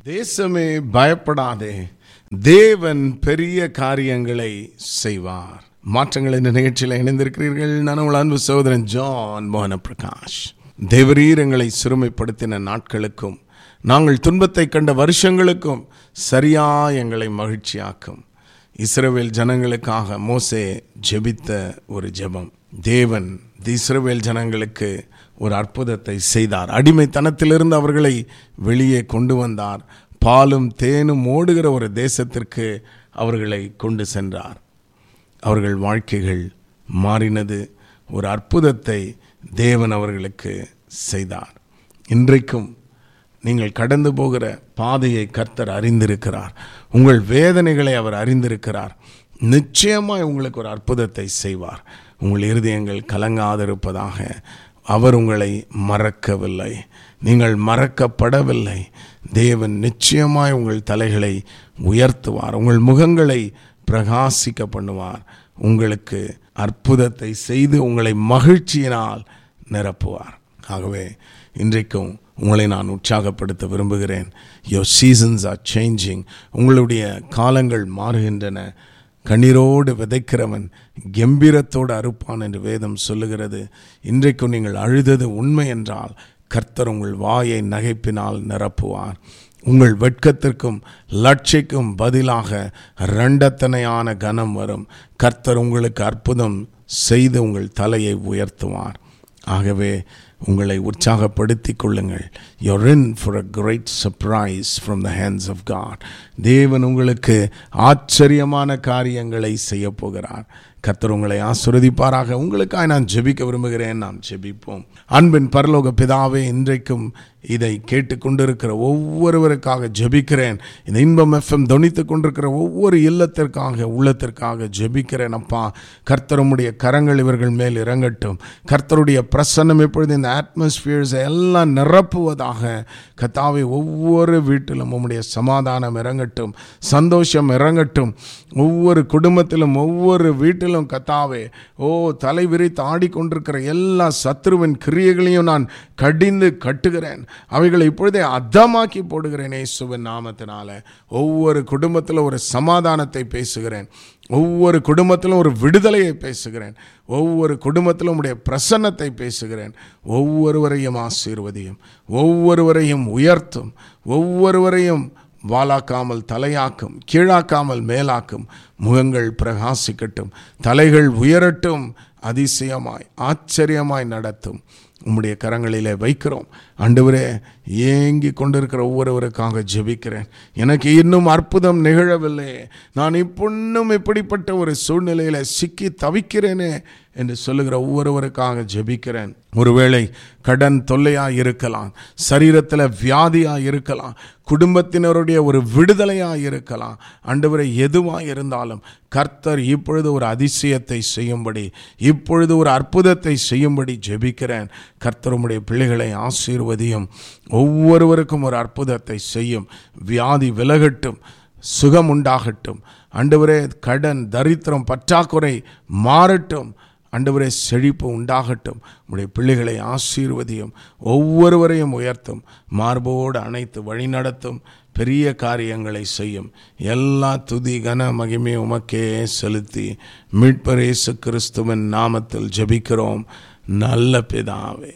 தேசமே பயப்படாதே தேவன் பெரிய காரியங்களை செய்வார் மாற்றங்கள் என்ற நிகழ்ச்சியில் இணைந்திருக்கிறீர்கள் நான் உங்கள் அன்பு சகோதரன் ஜான் மோகன பிரகாஷ் தேவரீரங்களை சிறுமைப்படுத்தின நாட்களுக்கும் நாங்கள் துன்பத்தை கண்ட வருஷங்களுக்கும் சரியா எங்களை மகிழ்ச்சியாக்கும் இஸ்ரவேல் ஜனங்களுக்காக மோசே ஜெபித்த ஒரு ஜெபம் தேவன் இஸ்ரவேல் ஜனங்களுக்கு ஒரு அற்புதத்தை செய்தார் அடிமைத்தனத்திலிருந்து அவர்களை வெளியே கொண்டு வந்தார் பாலும் தேனும் ஓடுகிற ஒரு தேசத்திற்கு அவர்களை கொண்டு சென்றார் அவர்கள் வாழ்க்கைகள் மாறினது ஒரு அற்புதத்தை தேவன் அவர்களுக்கு செய்தார் இன்றைக்கும் நீங்கள் கடந்து போகிற பாதையை கர்த்தர் அறிந்திருக்கிறார் உங்கள் வேதனைகளை அவர் அறிந்திருக்கிறார் நிச்சயமாய் உங்களுக்கு ஒரு அற்புதத்தை செய்வார் உங்கள் இருதயங்கள் கலங்காதிருப்பதாக அவர் உங்களை மறக்கவில்லை நீங்கள் மறக்கப்படவில்லை தேவன் நிச்சயமாய் உங்கள் தலைகளை உயர்த்துவார் உங்கள் முகங்களை பிரகாசிக்க பண்ணுவார் உங்களுக்கு அற்புதத்தை செய்து உங்களை மகிழ்ச்சியினால் நிரப்புவார் ஆகவே இன்றைக்கும் உங்களை நான் உற்சாகப்படுத்த விரும்புகிறேன் யோர் சீசன்ஸ் ஆர் சேஞ்சிங் உங்களுடைய காலங்கள் மாறுகின்றன கண்ணீரோடு விதைக்கிறவன் கம்பீரத்தோடு அறுப்பான் என்று வேதம் சொல்லுகிறது இன்றைக்கும் நீங்கள் அழுதது உண்மை என்றால் கர்த்தர் உங்கள் வாயை நகைப்பினால் நிரப்புவார் உங்கள் வெட்கத்திற்கும் லட்சிக்கும் பதிலாக ரெண்டத்தனையான கனம் வரும் கர்த்தர் உங்களுக்கு அற்புதம் செய்து உங்கள் தலையை உயர்த்துவார் ஆகவே உங்களை உற்சாகப்படுத்திக் கொள்ளுங்கள் you're in for a great surprise from the hands of God தேவன் உங்களுக்கு ஆச்சரியமான காரியங்களை செய்ய போகிறார் கர்த்தர் உங்களை ஆசுரதிப்பாராக உங்களுக்காக நான் ஜெபிக்க விரும்புகிறேன் நாம் ஜெபிப்போம் அன்பின் பரலோக பிதாவே இன்றைக்கும் இதை கேட்டுக்கொண்டிருக்கிற ஒவ்வொருவருக்காக ஜெபிக்கிறேன் இந்த இன்பம் எஃப்எம் தொனித்து கொண்டிருக்கிற ஒவ்வொரு இல்லத்திற்காக உள்ளத்திற்காக ஜெபிக்கிறேன் அப்பா கர்த்தருடைய கரங்கள் இவர்கள் மேல் இறங்கட்டும் கர்த்தருடைய பிரசன்னம் எப்பொழுது இந்த அட்மாஸ்பியர்ஸை எல்லாம் நிரப்புவதாக கத்தாவை ஒவ்வொரு வீட்டிலும் உம்முடைய சமாதானம் இறங்கட்டும் சந்தோஷம் இறங்கட்டும் ஒவ்வொரு குடும்பத்திலும் ஒவ்வொரு வீட்டிலும் கத்தாவே ஓ தலை விரித்து ஆடிக்கொண்டிருக்கிற எல்லா சத்ருவின் கிரியைகளையும் நான் கடிந்து கட்டுகிறேன் அவைகளை இப்பொழுதே அதமாக்கி போடுகிறேன் இயேசுவின் நாமத்தினால ஒவ்வொரு குடும்பத்தில் ஒரு சமாதானத்தை பேசுகிறேன் ஒவ்வொரு குடும்பத்திலும் ஒரு விடுதலையை பேசுகிறேன் ஒவ்வொரு குடும்பத்திலும் உடைய பிரசன்னத்தை பேசுகிறேன் ஒவ்வொருவரையும் ஆசீர்வதியும் ஒவ்வொருவரையும் உயர்த்தும் ஒவ்வொருவரையும் வாலாக்காமல் தலையாக்கும் கீழாக்காமல் மேலாக்கும் முகங்கள் பிரகாசிக்கட்டும் தலைகள் உயரட்டும் அதிசயமாய் ஆச்சரியமாய் நடத்தும் உம்முடைய கரங்களிலே வைக்கிறோம் ஆண்டவரே ஏங்கி கொண்டிருக்கிற ஒவ்வொருவருக்காக ஜெபிக்கிறேன் எனக்கு இன்னும் அற்புதம் நிகழவில்லை நான் இப்பொன்னும் இப்படிப்பட்ட ஒரு சூழ்நிலையில் சிக்கி தவிக்கிறேனே என்று சொல்லுகிற ஒவ்வொருவருக்காக ஜெபிக்கிறேன் ஒருவேளை கடன் தொல்லையாக இருக்கலாம் சரீரத்தில் வியாதியாக இருக்கலாம் குடும்பத்தினருடைய ஒரு விடுதலையாக இருக்கலாம் ஆண்டவரை எதுவாக இருந்தாலும் கர்த்தர் இப்பொழுது ஒரு அதிசயத்தை செய்யும்படி இப்பொழுது ஒரு அற்புதத்தை செய்யும்படி ஜெபிக்கிறேன் கர்த்தருடைய பிள்ளைகளை ஆசீர்வதியும் ஒவ்வொருவருக்கும் ஒரு அற்புதத்தை செய்யும் வியாதி விலகட்டும் சுகம் உண்டாகட்டும் ஆண்டவரே கடன் தரித்திரம் பற்றாக்குறை மாறட்டும் ஆண்டவரே செழிப்பு உண்டாகட்டும் உடைய பிள்ளைகளை ஆசீர்வதியும் ஒவ்வொருவரையும் உயர்த்தும் மார்போடு அணைத்து வழிநடத்தும் பெரிய காரியங்களை செய்யும் எல்லா துதி கன மகிமை உமக்கே செலுத்தி மீட்பரேசு கிறிஸ்துவின் நாமத்தில் ஜெபிக்கிறோம் நல்ல பிதாவே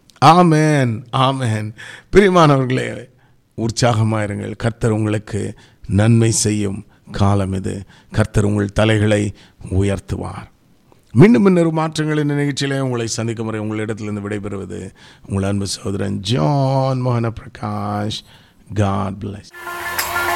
ஆமேன் ஆமேன் பிரியமானவர்களே உற்சாகமாயிருங்கள் கர்த்தர் உங்களுக்கு நன்மை செய்யும் காலம் இது கர்த்தர் உங்கள் தலைகளை உயர்த்துவார் மீண்டும் இன்னொரு மாற்றங்களின் நிகழ்ச்சியிலே உங்களை சந்திக்கும் முறை உங்களிடத்திலிருந்து விடைபெறுவது உங்கள் அன்பு சகோதரன் ஜான் மோகன பிரகாஷ் காட் பிளஸ்